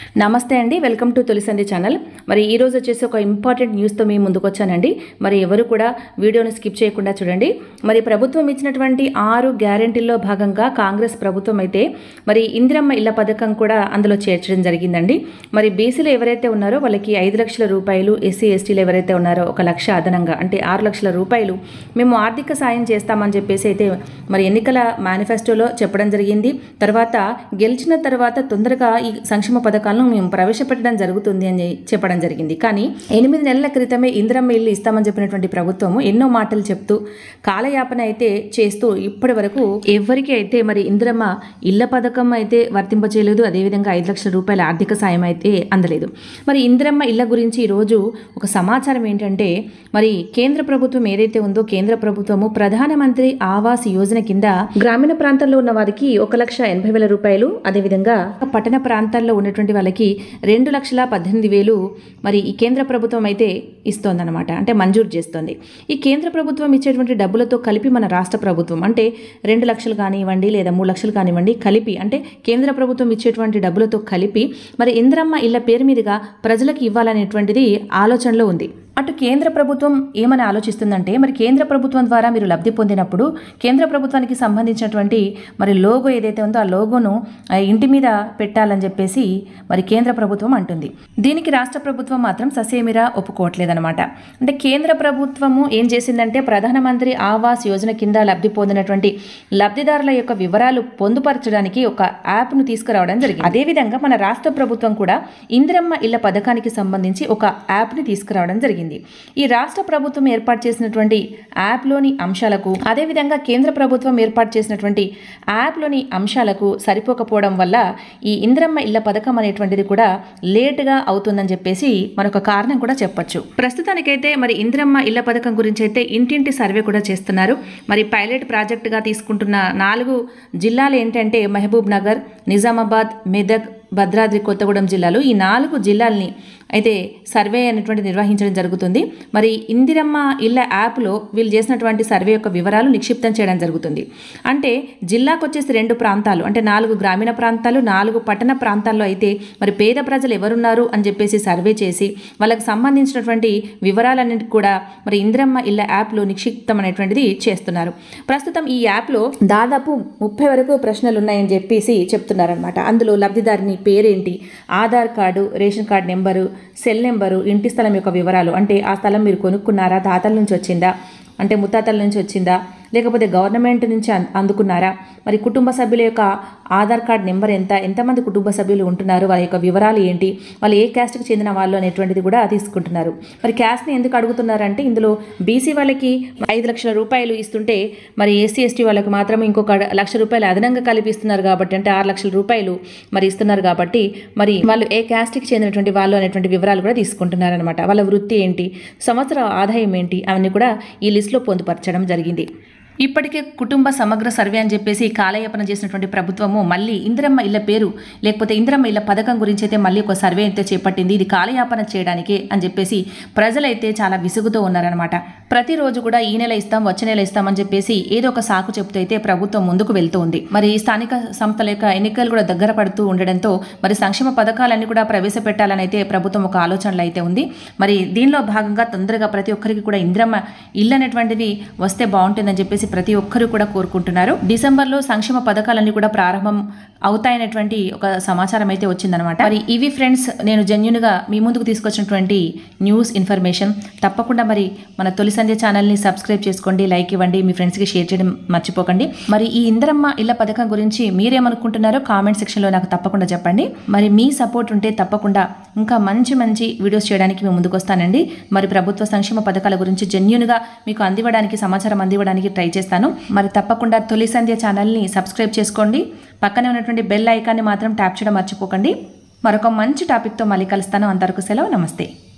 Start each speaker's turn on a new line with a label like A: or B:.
A: నమస్తే అండి welcome to తొలిసంది channel మరి ఈ రోజు వచ్చేసి ఒక ఇంపార్టెంట్ న్యూస్తో మేము ముందుకు వచ్చానండి మరి ఎవరు కూడా వీడియోని స్కిప్ చేయకుండా చూడండి మరి ప్రభుత్వం ఇచ్చినటువంటి ఆరు గ్యారెంటీల్లో భాగంగా కాంగ్రెస్ ప్రభుత్వం అయితే మరి ఇందిరమ్మ ఇళ్ల పథకం కూడా అందులో చేర్చడం జరిగిందండి మరి బీసీలు ఎవరైతే ఉన్నారో వాళ్ళకి ఐదు లక్షల రూపాయలు ఎస్సీ ఎస్టీలు ఎవరైతే ఉన్నారో ఒక లక్ష అదనంగా అంటే ఆరు లక్షల రూపాయలు మేము ఆర్థిక సాయం చేస్తామని చెప్పేసి అయితే మరి ఎన్నికల మేనిఫెస్టోలో చెప్పడం జరిగింది తర్వాత గెలిచిన తర్వాత తొందరగా ఈ సంక్షేమ పథకాలను మేము ప్రవేశపెట్టడం జరుగుతుంది అని చెప్పడం జరిగింది కానీ ఎనిమిది నెలల క్రితమే ఇందిరమ్మ ఇల్లు ఇస్తామని చెప్పినటువంటి ప్రభుత్వము ఎన్నో మాటలు చెప్తూ కాలయాపన అయితే చేస్తూ ఇప్పటి వరకు ఎవరికి అయితే మరి ఇందిరమ్మ ఇళ్ల పథకం అయితే వర్తింపచేయలేదు అదేవిధంగా ఐదు లక్షల రూపాయల ఆర్థిక సాయం అయితే అందలేదు మరి ఇందిరమ్మ ఇళ్ల గురించి ఈరోజు ఒక సమాచారం ఏంటంటే మరి కేంద్ర ప్రభుత్వం ఏదైతే ఉందో కేంద్ర ప్రభుత్వము ప్రధానమంత్రి ఆవాస్ యోజన కింద గ్రామీణ ప్రాంతాల్లో ఉన్న వారికి ఒక లక్ష ఎనభై వేల రూపాయలు అదేవిధంగా పట్టణ ప్రాంతాల్లో ఉన్నటువంటి వాళ్ళకి రెండు లక్షల పద్దెనిమిది వేలు మరి ఈ కేంద్ర ప్రభుత్వం అయితే ఇస్తోందన్నమాట అంటే మంజూరు చేస్తోంది ఈ కేంద్ర ప్రభుత్వం ఇచ్చేటువంటి డబ్బులతో కలిపి మన రాష్ట్ర ప్రభుత్వం అంటే రెండు లక్షలు కానివ్వండి లేదా మూడు లక్షలు కానివ్వండి కలిపి అంటే కేంద్ర ప్రభుత్వం ఇచ్చేటువంటి డబ్బులతో కలిపి మరి ఇంద్రమ్మ ఇళ్ల పేరు మీదుగా ప్రజలకు ఇవ్వాలనేటువంటిది ఆలోచనలో ఉంది అటు కేంద్ర ప్రభుత్వం ఏమని ఆలోచిస్తుందంటే మరి కేంద్ర ప్రభుత్వం ద్వారా మీరు లబ్ధి పొందినప్పుడు కేంద్ర ప్రభుత్వానికి సంబంధించినటువంటి మరి లోగో ఏదైతే ఉందో ఆ లోగోను ఆ ఇంటి మీద పెట్టాలని చెప్పేసి మరి కేంద్ర ప్రభుత్వం అంటుంది దీనికి రాష్ట్ర ప్రభుత్వం మాత్రం ససేమిరా ఒప్పుకోవట్లేదన్నమాట అంటే కేంద్ర ప్రభుత్వము ఏం చేసిందంటే ప్రధానమంత్రి ఆవాస్ యోజన కింద లబ్ధి పొందినటువంటి లబ్ధిదారుల యొక్క వివరాలు పొందుపరచడానికి ఒక యాప్ను తీసుకురావడం జరిగింది అదేవిధంగా మన రాష్ట్ర ప్రభుత్వం కూడా ఇందిరమ్మ ఇళ్ల పథకానికి సంబంధించి ఒక యాప్ని తీసుకురావడం జరిగింది ఈ రాష్ట్ర ప్రభుత్వం ఏర్పాటు చేసినటువంటి యాప్లోని అంశాలకు అదేవిధంగా కేంద్ర ప్రభుత్వం ఏర్పాటు చేసినటువంటి యాప్లోని అంశాలకు సరిపోకపోవడం వల్ల ఈ ఇందిరమ్మ ఇళ్ల పథకం అనేటువంటిది కూడా లేటుగా అవుతుందని చెప్పేసి మనొక కారణం కూడా చెప్పొచ్చు ప్రస్తుతానికైతే మరి ఇందిరమ్మ ఇళ్ల పథకం గురించి అయితే ఇంటింటి సర్వే కూడా చేస్తున్నారు మరి పైలట్ ప్రాజెక్టుగా తీసుకుంటున్న నాలుగు జిల్లాలు ఏంటంటే మహబూబ్ నగర్ నిజామాబాద్ మెదక్ భద్రాద్రి కొత్తగూడెం జిల్లాలు ఈ నాలుగు జిల్లాల్ని అయితే సర్వే అనేటువంటి నిర్వహించడం జరుగుతుంది మరి ఇందిరమ్మ ఇళ్ళ యాప్లో వీళ్ళు చేసినటువంటి సర్వే యొక్క వివరాలు నిక్షిప్తం చేయడం జరుగుతుంది అంటే జిల్లాకు వచ్చేసి రెండు ప్రాంతాలు అంటే నాలుగు గ్రామీణ ప్రాంతాలు నాలుగు పట్టణ ప్రాంతాల్లో అయితే మరి పేద ప్రజలు ఎవరున్నారు అని చెప్పేసి సర్వే చేసి వాళ్ళకి సంబంధించినటువంటి వివరాలన్నిటి కూడా మరి ఇందిరమ్మ ఇళ్ళ యాప్లో నిక్షిప్తం అనేటువంటిది చేస్తున్నారు ప్రస్తుతం ఈ యాప్లో దాదాపు ముప్పై వరకు ప్రశ్నలు ఉన్నాయని చెప్పేసి చెప్తున్నారనమాట అందులో లబ్ధిదారుని పేరేంటి Aadhaar card ration card number cell number ఇంటి స్థలం యొక్క వివరాలు అంటే ఆ స్థలం మీరు కొనుక్కున్నారా తాతల నుంచి వచ్చిందా అంటే ముత్తాతల నుంచి వచ్చిందా లేకపోతే గవర్నమెంట్ నుంచి అం- అందుకున్నారా మరి కుటుంబ సభ్యుల యొక్క ఆధార్ కార్డ్ నెంబర్ ఎంత ఎంతమంది కుటుంబ సభ్యులు ఉంటున్నారు వాళ్ళ యొక్క వివరాలు ఏంటి వాళ్ళు ఏ క్యాస్ట్కి చెందిన వాళ్ళు అనేటువంటిది కూడా తీసుకుంటున్నారు మరి క్యాస్ట్ని ఎందుకు అడుగుతున్నారంటే ఇందులో బీసీ వాళ్ళకి ఐదు లక్షల రూపాయలు ఇస్తుంటే మరి ఎస్సీ ఎస్టీ వాళ్ళకి మాత్రం ఇంకొక లక్ష రూపాయలు అదనంగా కల్పిస్తున్నారు కాబట్టి అంటే ఆరు లక్షల రూపాయలు మరి ఇస్తున్నారు కాబట్టి మరి వాళ్ళు ఏ క్యాస్ట్కి చెందినటువంటి వాళ్ళు అనేటువంటి వివరాలు కూడా తీసుకుంటున్నారు అనమాట వాళ్ళ వృత్తి ఏంటి సంవత్సర ఆదాయం ఏంటి అవన్నీ కూడా ఈ లిస్టులో పొందుపరచడం జరిగింది ఇప్పటికే కుటుంబ సమగ్ర సర్వే అని చెప్పేసి కాలయాపన చేసినటువంటి ప్రభుత్వము మళ్ళీ ఇందిరమ్మ ఇళ్ల పేరు లేకపోతే ఇందిరమ్మ ఇళ్ల పథకం గురించి అయితే మళ్ళీ ఒక సర్వే అయితే చేపట్టింది ఇది కాలయాపన చేయడానికే అని చెప్పేసి ప్రజలైతే చాలా విసుగుతో ఉన్నారనమాట ప్రతిరోజు కూడా ఈ నెల ఇస్తాం వచ్చే నెల ఇస్తామని చెప్పేసి ఏదో ఒక సాకు చెప్తూ అయితే ప్రభుత్వం ముందుకు వెళ్తూ ఉంది మరి స్థానిక సంస్థల యొక్క ఎన్నికలు కూడా దగ్గర పడుతూ ఉండడంతో మరి సంక్షేమ పథకాలన్నీ కూడా ప్రవేశపెట్టాలని అయితే ప్రభుత్వం ఒక ఆలోచనలో అయితే ఉంది మరి దీనిలో భాగంగా తొందరగా ప్రతి ఒక్కరికి కూడా ఇందిరమ్మ ఇల్లు అనేటువంటిది వస్తే బాగుంటుందని చెప్పేసి ప్రతి ఒక్కరు కూడా కోరుకుంటున్నారు డిసెంబర్లో సంక్షేమ పథకాలన్నీ కూడా ప్రారంభం అవుతాయనేటువంటి ఒక సమాచారం అయితే వచ్చిందనమాట మరి ఇవి ఫ్రెండ్స్ నేను జెన్యున్గా మీ ముందుకు తీసుకొచ్చినటువంటి న్యూస్ ఇన్ఫర్మేషన్ తప్పకుండా మరి మన తొలి సంధ్య ఛానల్ని సబ్స్క్రైబ్ చేసుకోండి లైక్ ఇవ్వండి మీ ఫ్రెండ్స్కి షేర్ చేయడం మర్చిపోకండి మరి ఈ ఇందిరమ్మ ఇళ్ల పథకం గురించి మీరేమనుకుంటున్నారో కామెంట్ సెక్షన్లో నాకు తప్పకుండా చెప్పండి మరి మీ సపోర్ట్ ఉంటే తప్పకుండా ఇంకా మంచి మంచి వీడియోస్ చేయడానికి మేము ముందుకు వస్తానండి మరి ప్రభుత్వ సంక్షేమ పథకాల గురించి జెన్యున్గా మీకు అందివ్వడానికి సమాచారం అందివ్వడానికి ట్రై చేస్తాను మరి తప్పకుండా తొలి సంధ్య ఛానల్ని సబ్స్క్రైబ్ చేసుకోండి పక్కనే ఉన్నటువంటి బెల్ ఐకాన్ని మాత్రం ట్యాప్ చేయడం మర్చిపోకండి మరొక మంచి టాపిక్తో మళ్ళీ కలుస్తాను అంతవరకు సెలవు నమస్తే